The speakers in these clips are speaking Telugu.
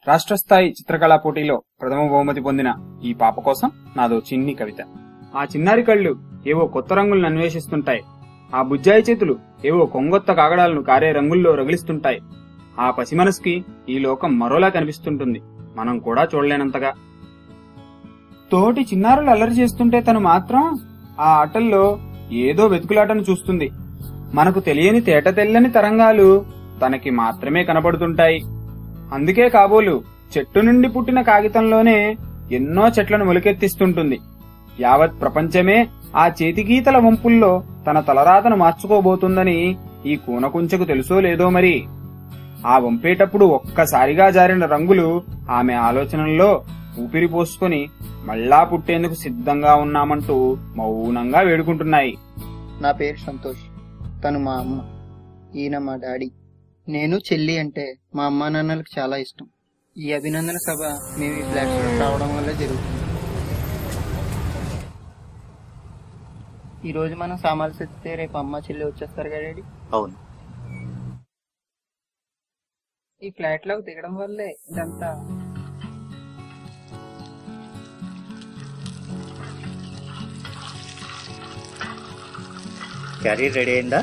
రాష్ట్ర స్థాయి చిత్రకళా పోటీలో ప్రథమ బహుమతి పొందిన ఈ పాప కోసం నాదో చిన్ని కవిత ఆ చిన్నారి కళ్ళు ఏవో కొత్త రంగులను అన్వేషిస్తుంటాయి ఆ బుజ్జాయి చేతులు ఏవో కొంగొత్త కాగడాలను కారే రంగుల్లో రగిలిస్తుంటాయి ఆ పసి మనసుకి ఈ లోకం మరోలా కనిపిస్తుంటుంది మనం కూడా చూడలేనంతగా తోటి చిన్నారులు అల్లరి చేస్తుంటే తను మాత్రం ఆ ఆటల్లో ఏదో వెతుకులాటను చూస్తుంది మనకు తెలియని తేట తెల్లని తరంగాలు తనకి మాత్రమే కనబడుతుంటాయి అందుకే కాబోలు చెట్టు నుండి పుట్టిన కాగితంలోనే ఎన్నో చెట్లను మొలకెత్తిస్తుంటుంది యావత్ ప్రపంచమే ఆ చేతిగీతల వంపుల్లో తన తలరాతను మార్చుకోబోతుందని ఈ కూనకుంచెకు తెలుసో లేదో మరి ఆ వంపేటప్పుడు ఒక్కసారిగా జారిన రంగులు ఆమె ఆలోచనల్లో ఊపిరి పోసుకొని మళ్ళా పుట్టేందుకు సిద్ధంగా ఉన్నామంటూ మౌనంగా వేడుకుంటున్నాయి నా పేరు సంతోష్ తను మా అమ్మ ఈయన మా డాడీ నేను చెల్లి అంటే మా అమ్మా నాన్నలకు చాలా ఇష్టం ఈ అభినందన సభ మేము ఈ ఫ్లాట్స్ లో రావడం వల్ల జరుగుతుంది ఈ రోజు మనం సామాన్లు తెస్తే రేపు అమ్మ చెల్లి వచ్చేస్తారు కదా డాడీ అవును ఈ ఫ్లాట్ లోకి దిగడం వల్లే ఇదంతా క్యారియర్ రెడీ అయిందా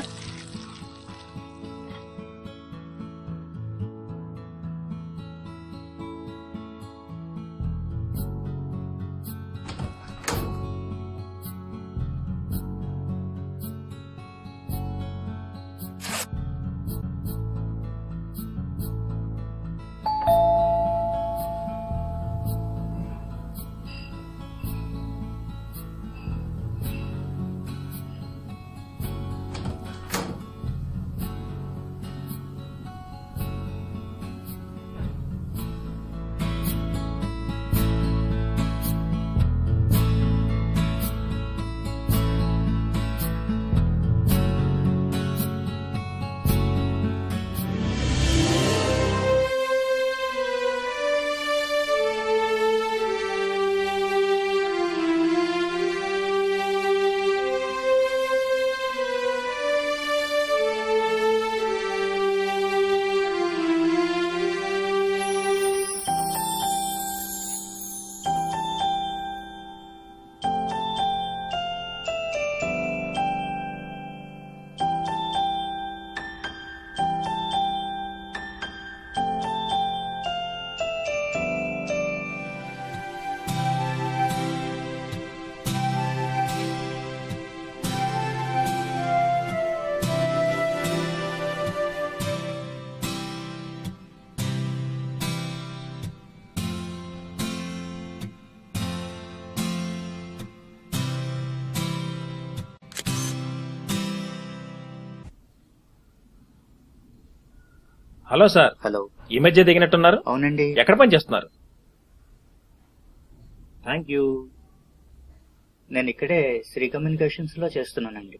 హలో సార్ హలో ఈ మధ్య దిగినట్టున్నారు అవునండి ఎక్కడ పని చేస్తున్నారు థ్యాంక్ యూ నేను ఇక్కడే శ్రీ కమ్యూనికేషన్స్ లో చేస్తున్నానండి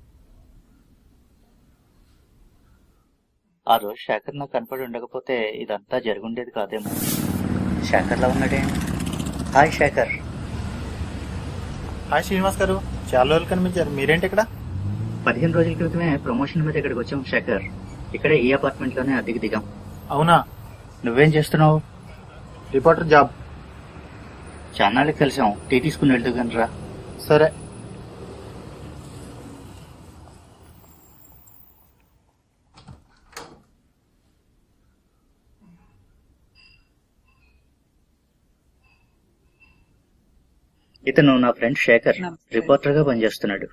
ఆ రోజు శేఖర్ నాకు కనపడి ఉండకపోతే ఇదంతా జరుగుండేది కాదేమో శేఖర్ లా ఉన్నాడే హాయ్ శేఖర్ హాయ్ శ్రీనివాస్ గారు చాలా రోజులు కనిపించారు మీరేంటి ఇక్కడ పదిహేను రోజుల క్రితమే ప్రమోషన్ మీద ఇక్కడికి వచ్చాం శేఖర్ ఇక్కడే ఈ అపార్ట్మెంట్ లోనే అద్దెకి దిగాం అవునా నువ్వేం చేస్తున్నావు రిపోర్టర్ జాబ్ చాన్నాళ్ళకి కలిసాం టీ తీసుకుని వెళ్తూ కానీ రా సరే ఇతను నా ఫ్రెండ్ శేఖర్ రిపోర్టర్ గా పనిచేస్తున్నాడు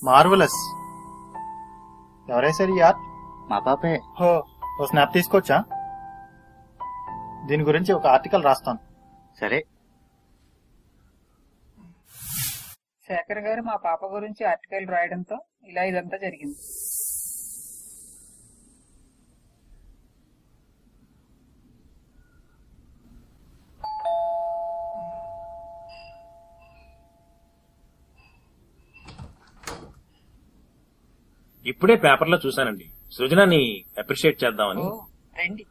మార్వలస్ ఎవరేసారు ఈ ఆర్ట్ మా పాపే హో ఓ స్నాప్ తీసుకోవచ్చా దీని గురించి ఒక ఆర్టికల్ రాస్తాను సరే శేఖర్ గారు మా పాప గురించి ఆర్టికల్ రాయడంతో ఇలా ఇదంతా జరిగింది ఇప్పుడే పేపర్లో చూశానండి సృజనని అప్రిషియేట్ ఓ చేద్దామని రండి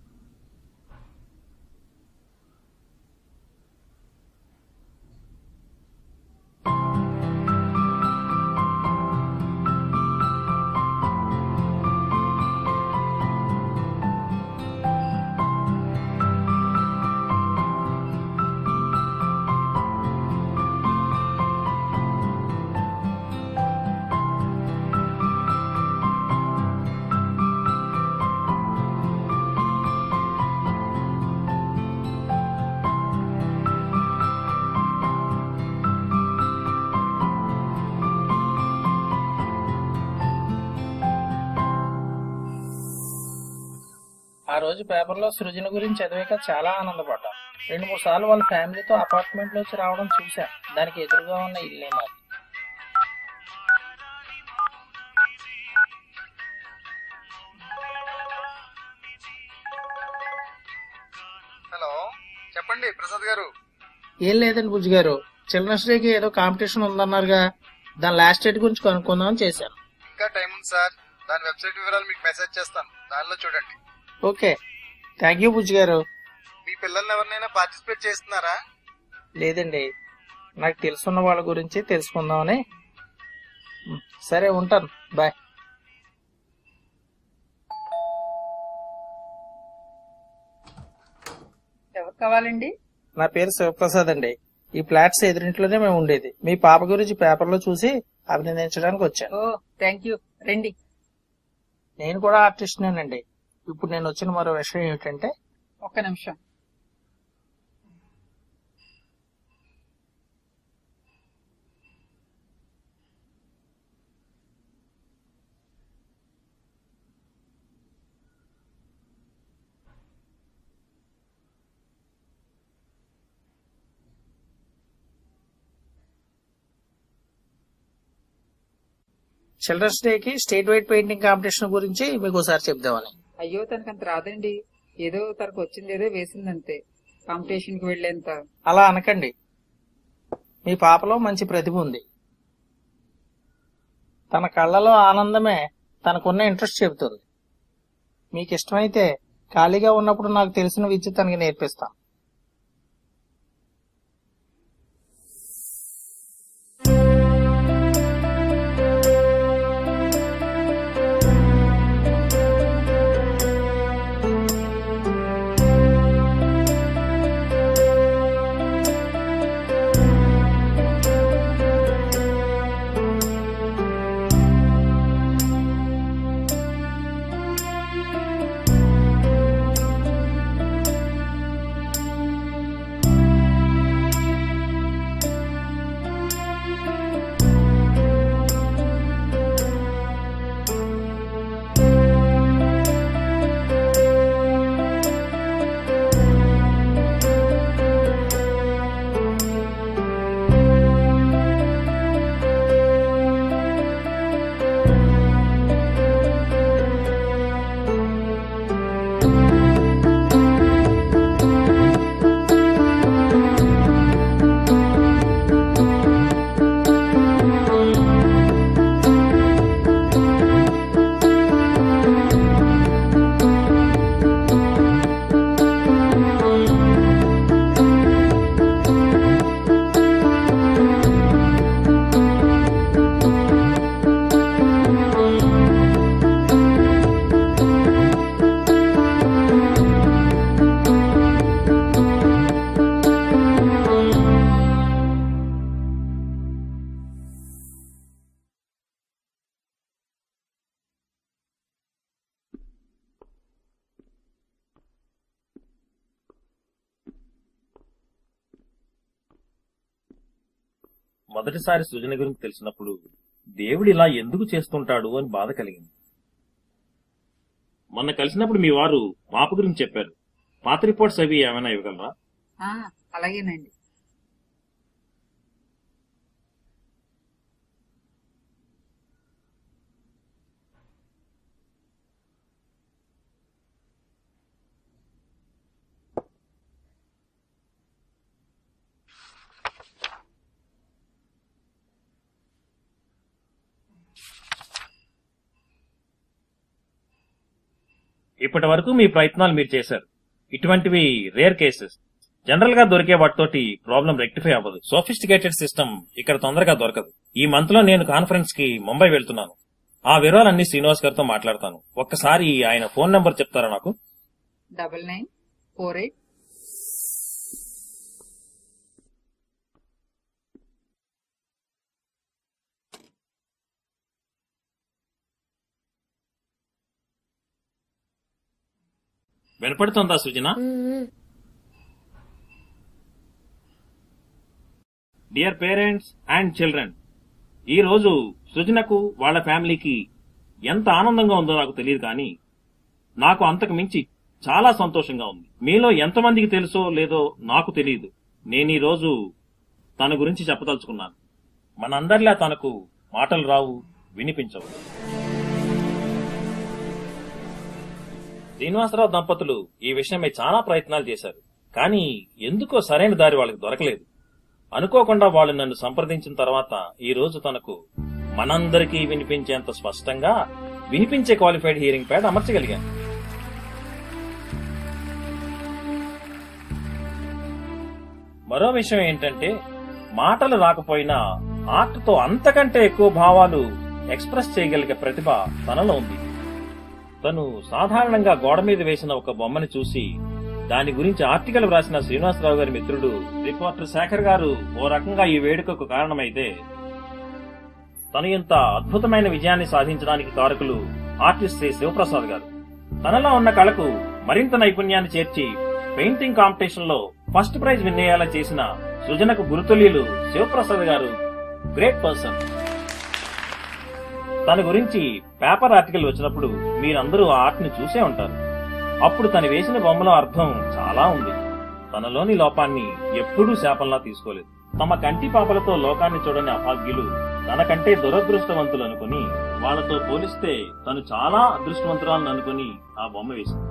ఆ రోజు పేపర్లో సృజన గురించి చదివాక చాలా ఆనందపడ్డాం రెండు మూడు సార్లు వాళ్ళ ఫ్యామిలీతో అపార్ట్మెంట్ లోకి రావడం చూశాం దానికి ఎదురుగా ఉన్న ఇల్లే మాది హలో చెప్పండి ప్రసాద్ గారు ఏం లేదండి బుజ్జి గారు చిల్డ్రన్స్ డేకి ఏదో కాంపిటీషన్ ఉందన్నారుగా దాని లాస్ట్ డేట్ గురించి కనుక్కుందామని చేశాను ఇంకా టైం ఉంది సార్ దాని వెబ్సైట్ వివరాలు మీకు మెసేజ్ చేస్తాను దానిలో చూడండి ఓకే థ్యాంక్ యూ బుజ్జి గారు మీ పిల్లల్ని ఎవరినైనా పార్టిసిపేట్ చేస్తున్నారా లేదండి నాకు తెలుసున్న వాళ్ళ గురించి తెలుసుకుందామని ఉమ్, సరే ఉంటాను బాయ్ ఎవరు కావాలండి నా పేరు శివప్రసాద్ అండి ఈ ఫ్లాట్స్ ఎదురింట్లోనే మేము ఉండేది మీ పాప గురించి పేపర్లో చూసి అభినందించడానికి వచ్చాను ఓ థ్యాంక్ యూ రండి నేను కూడా ఆర్టిస్ట్నేనండి ఇప్పుడు నేను వచ్చిన మరో విషయం ఏమిటంటే ఒక్క నిమిషం చిల్డ్రన్స్ డే కి స్టేట్ వైడ్ పెయింటింగ్ కాంపిటీషన్ గురించి మీకు ఒకసారి చెప్దామని అయ్యో తనకు అంత రాదండి ఏదో తనకు వచ్చింది ఏదో వేసిందంతే కాంపిటీషన్ కి వెళ్లేంత అలా అనకండి మీ పాపలో మంచి ప్రతిభ ఉంది తన కళ్ళలో ఆనందమే తనకున్న ఇంట్రెస్ట్ చెబుతుంది మీకు ఇష్టమైతే ఖాళీగా ఉన్నప్పుడు నాకు తెలిసిన విద్య తనకి నేర్పిస్తాను మొదటిసారి సృజన గురించి తెలిసినప్పుడు దేవుడు ఇలా ఎందుకు చేస్తుంటాడు అని బాధ కలిగింది మొన్న కలిసినప్పుడు మీ వారు పాప గురించి చెప్పారు పాత రిపోర్ట్స్ అవి ఏమైనా ఇవ్వగలరా ఆ, అలాగేనండి ఇప్పటి వరకు మీ ప్రయత్నాలు మీరు చేశారు ఇటువంటివి రేర్ కేసెస్ జనరల్ గా దొరికే వాటితోటి ప్రాబ్లం రెక్టిఫై అవ్వదు సోఫిస్టికేటెడ్ సిస్టమ్ ఇక్కడ తొందరగా దొరకదు ఈ మంత్ లో నేను కాన్ఫరెన్స్ కి ముంబై వెళ్తున్నాను ఆ వివరాలన్నీ శ్రీనివాస్ గారితో మాట్లాడతాను ఒక్కసారి ఆయన ఫోన్ నంబర్ చెప్తారా నాకు డబల్ నైన్ ఫోర్ ఎయిట్ వినపడుతుందా Srujana dear parents and children ఈ రోజు సృజనకు వాళ్ళ ఫ్యామిలీకి ఎంత ఆనందంగా ఉందో నాకు తెలియదు కానీ నాకు అంతకు మించి చాలా సంతోషంగా ఉంది మీలో ఎంతమందికి తెలుసో లేదో నాకు తెలియదు నేను ఈ రోజు తన గురించి చెప్పదలుచుకున్నాను మనందరిలా తనకు మాటలు రావు వినిపించవు శ్రీనివాసరావు దంపతులు ఈ విషయమై చాలా ప్రయత్నాలు చేశారు కానీ ఎందుకో సరైన దారి వాళ్ళకి దొరకలేదు అనుకోకుండా వాళ్ళు నన్ను సంప్రదించిన తర్వాత ఈ రోజు తనకు మనందరికీ వినిపించేంత స్పష్టంగా వినిపించే క్వాలిఫైడ్ హియరింగ్ ప్యాడ్ అమర్చగలిగాను మరో విషయం ఏంటంటే మాటలు రాకపోయినా ఆర్ట్ తో అంతకంటే ఎక్కువ భావాలు ఎక్స్ప్రెస్ చేయగలిగే ప్రతిభ తనలో ఉంది తను సాధారణంగా గోడ మీద వేసిన ఒక బొమ్మని చూసి దాని గురించి ఆర్టికల్ వ్రాసిన శ్రీనివాసరావు గారి మిత్రుడు రిపోర్టర్ శేఖర్ గారు ఓ రకంగా ఈ వేడుకకు కారణమైతే తను ఇంత అద్భుతమైన విజయాన్ని సాధించడానికి కారకులు ఆర్టిస్ట్ శ్రీ శివప్రసాద్ గారు తనలో ఉన్న కళకు మరింత నైపుణ్యాన్ని చేర్చి పెయింటింగ్ కాంపిటీషన్ లో ఫస్ట్ ప్రైజ్ విన్ అయ్యేలా చేసిన సృజనకు గురుతుల్యులు శివప్రసాద్ గారు గ్రేట్ పర్సన్ తన గురించి పేపర్ ఆర్టికల్ వచ్చినప్పుడు మీరందరూ ఆ ఆర్ట్ ని చూసే ఉంటారు అప్పుడు తను వేసిన బొమ్మలో అర్థం చాలా ఉంది తనలోని లోపాన్ని ఎప్పుడూ శాపంలా తీసుకోలేదు తమ కంటి పాపలతో లోకాన్ని చూడని అభాగ్యులు తనకంటే దురదృష్టవంతులు అనుకుని వాళ్ళతో పోలిస్తే తను చాలా అదృష్టవంతురాలను అనుకుని ఆ బొమ్మ వేసింది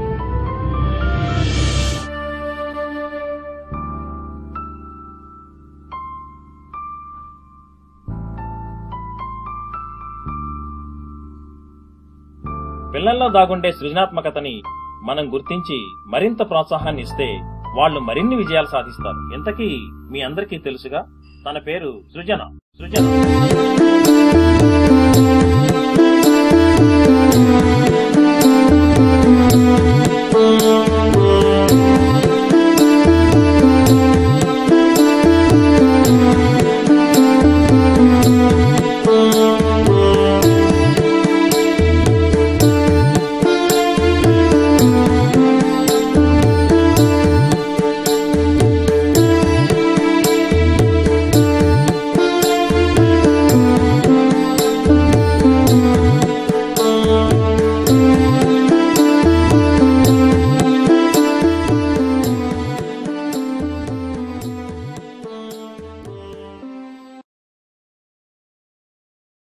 పిల్లల్లో దాగుండే సృజనాత్మకతని మనం గుర్తించి మరింత ప్రోత్సాహాన్ని ఇస్తే వాళ్ళు మరిన్ని విజయాలు సాధిస్తారు ఇంతకీ మీ అందరికీ తెలుసుగా తన పేరు సృజన సృజన